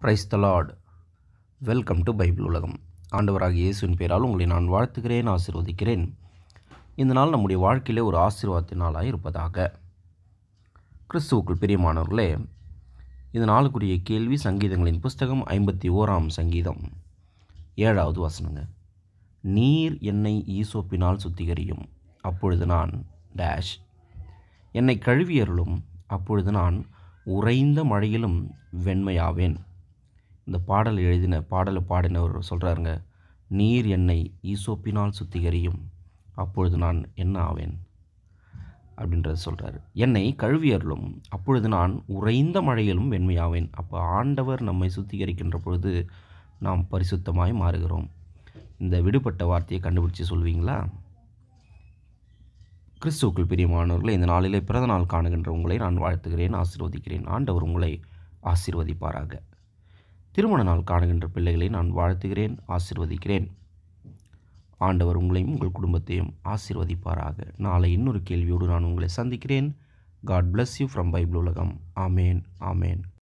price the Lord welcome to Bible உலகம் ஆண்டவராகிய இயேசுவின் பேரால் உங்களை நான் வாழ்த்துகிறேன் ஆசீர்வதிக்கிறேன் இந்த நாள் நம்முடைய வாழ்க்கையிலே ஒரு ஆசீர்வாதத்தின் நாளாக இருப்பதாக கிறிஸ்துவுக்குள் பிரியமானவர்களே இந்த நாளுக்குரிய கேள்வி சங்கீதங்களின் புஸ்தகம் ஐம்பத்தி ஓராம் சங்கீதம் ஏழாவது வசனங்க நீர் என்னை ஈசோப்பினால் சுத்திகரியும் அப்பொழுது நான் டேஷ் என்னை கழுவியருளும் அப்பொழுது நான் உறைந்த மழையிலும் வெண்மையாவேன் இந்த பாடல் எழுதின பாடலை பாடினவர் சொல்கிறாருங்க நீர் என்னை ஈசோப்பினால் சுத்திகரியும் அப்பொழுது நான் என்ன ஆவேன் அப்படின்றத சொல்கிறாரு என்னை கழுவியருளும் அப்பொழுது நான் உறைந்த மழையிலும் வெண்மையாவேன் அப்போ ஆண்டவர் நம்மை சுத்திகரிக்கின்ற பொழுது நாம் பரிசுத்தமாய் மாறுகிறோம் இந்த விடுபட்ட வார்த்தையை கண்டுபிடிச்சு சொல்வீங்களா கிறிஸ்துவுக்குள் பிரியமானவர்களை இந்த நாளிலே பிறந்த நாள் காணுகின்ற உங்களை நான் வாழ்த்துகிறேன் ஆசீர்வதிக்கிறேன் ஆண்டவர் உங்களை ஆசீர்வதிப்பாராக திருமண நாள் காணுகின்ற பிள்ளைகளை நான் வாழ்த்துகிறேன் ஆசீர்வதிக்கிறேன் ஆண்டவர் உங்களையும் உங்கள் குடும்பத்தையும் ஆசீர்வதிப்பாராக நாளை இன்னொரு கேள்வியோடு நான் உங்களை சந்திக்கிறேன் God bless you from Bible உலகம் ஆமேன் ஆமேன்